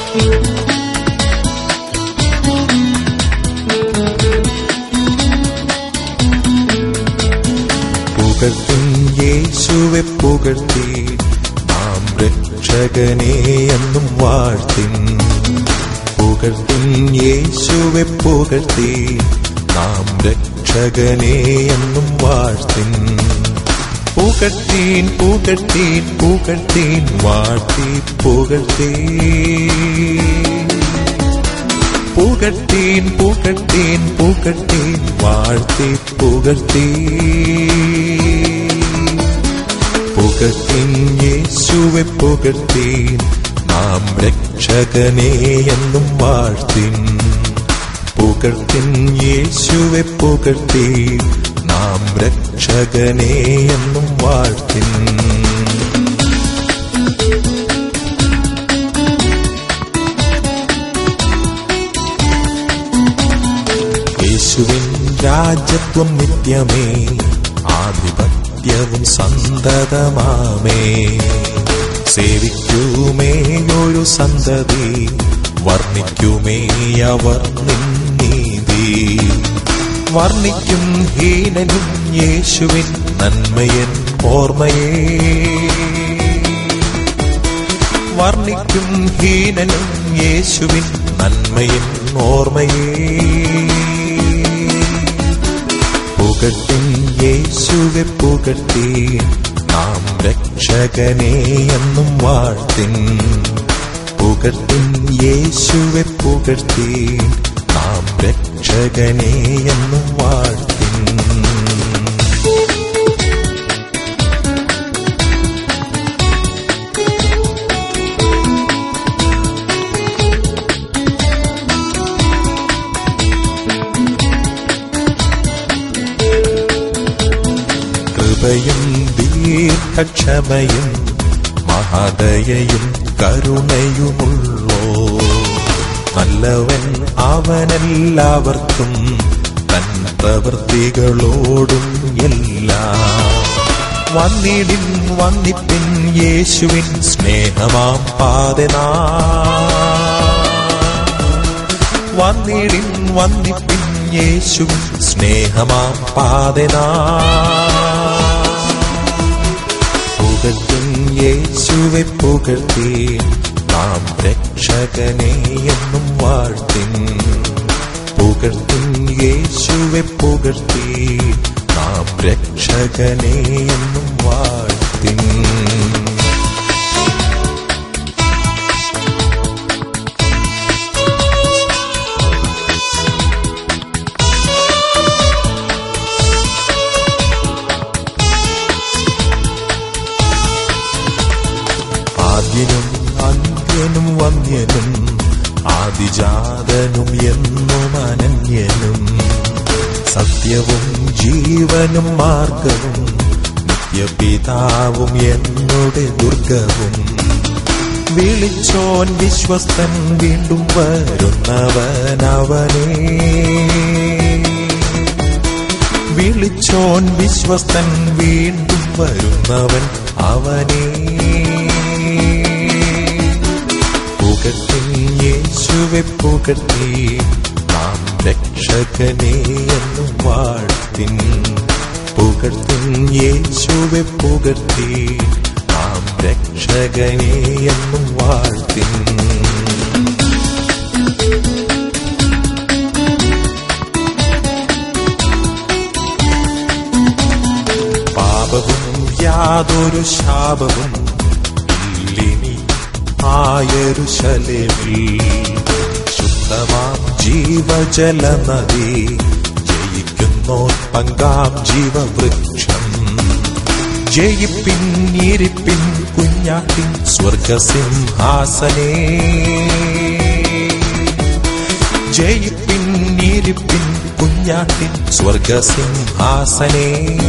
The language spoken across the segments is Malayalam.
പുകഴ്ത്തും യേശുവെ പുകഴ്ത്തി നാം രക്ഷകനെ എന്നും വാഴ്ത്തിൻ പുകഴ്ത്തും യേശുവെ പുകഴ്ത്തി നാം രക്ഷകനെ എന്നും വാഴ്ത്തിൻ പുകഴ്ത്തീൻ പുകഴ്ത്തീൻ പുകഴ്ത്തീൻ വാഴ്ത്തി പുകഴ്ത്തീൻ പുകഴ്ത്തീൻ പുകഴ്ത്തീൻ പുകഴ്ത്തീൻ വാഴ്ത്തി പുകഴ്ത്തീ പുകഴ്ത്തീൻ യേശുവെ പുകഴ്ത്തീൻ നാം രക്ഷകനെ എന്നും വാഴ്ത്തിൻ പുകഴ്ത്തിൻ യേശുവെ പുകഴ്ത്തീൻ നാം രക്ഷകനെ എന്നും വാഴ്ത്തിൻ യേശുവിൻ രാജ്യത്വം നിത്യമേ ആധിപത്യവും സന്തതമാമേ സേവിക്കുമേ ഒരു സന്തതി വർണ്ണിക്കുമേ അവർ നിന്നീതി വർണ്ണിക്കും ഹീനനും യേശുവിൻ നന്മയൻ ഓർമ്മയേ വർണ്ണിക്കും ഹീനനും യേശുവിൻ നന്മയും ഓർമ്മയേ പുകഴ്ത്തിൻ യേശുവെ പുകഴ്ത്തി നാം രക്ഷകനെ എന്നും വാഴ്ത്തിൻ പുകഴ്ത്തിൻ യേശുവെ പുകഴ്ത്തി നാം രക്ഷകനെ എന്നും വാഴ്ത്തിൻ കൃപയും ദീർഘക്ഷമയും മഹദയയും കരുണയുമുള്ളോ നല്ലവൻ അവനെല്ലാവർക്കും തൻ പ്രവൃത്തികളോടും എല്ലാം വന്നിടിൻ വന്നിപ്പിൻ യേശുവിൻ സ്നേഹമാം പാതനാ വന്നിടിൻ വന്നിപ്പിൻ യേശുവിൻ സ്നേഹമാം പാതനാ പുകഴ്ത്തും യേശുവെ പുകഴ്ത്തി നാം രക്ഷകനെ എന്നും വാഴ്ത്തിൻ പുകഴ്ത്തും യേശുവെ പുകഴ്ത്തി നാം രക്ഷകനെ എന്നും വാഴ്ത്തിൻ ആദ്യനും അന്ത്യനും വന്യനും ആദിജാതനും എന്നും അനന്യനും സത്യവും ജീവനും മാർഗവും നിത്യപിതാവും എന്നുടെ ദുർഗവും വിളിച്ചോൻ വിശ്വസ്തൻ വീണ്ടും വരുന്നവനവനേ വിളിച്ചോൻ വിശ്വസ്തൻ വീണ്ടും വരുന്നവൻ അവനേ പുകഴ്ത്തിൻ യേശുവെ പുകഴ്ത്തി നാം രക്ഷകനെ എന്നും വാഴ്ത്തിൻ പുകഴ്ത്തിൻ യേശുവെ പുകഴ്ത്തി നാം രക്ഷകനെ എന്നും വാഴ്ത്തിൻ പാപവും യാതൊരു ശാപവും ഇല്ലിനി ആയൊരു ശലവിൽ ശുദ്ധമാം ജീവജല നദി ജയിക്കുന്നോ പങ്കാം ജീവവൃക്ഷം ജയിപ്പിൻ ഇരിപ്പിൻ കുഞ്ഞാട്ടിൻ സ്വർഗസിംഹാസനേ ജയിപ്പിൻ ഇരിപ്പിൻ കുഞ്ഞാട്ടിൻ സ്വർഗസിംഹാസനേ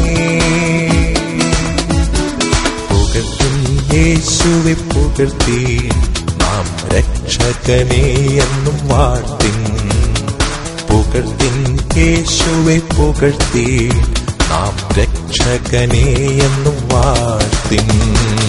പുകഴ്ത്തും യേശുവെ പുകഴ്ത്തി നാം രക്ഷകനെ എന്നും വാഴ്ത്തിൻ പുകഴ്ത്തിൻ യേശുവെ പുകഴ്ത്തി നാം രക്ഷകനെ എന്നും വാഴ്ത്തിൻ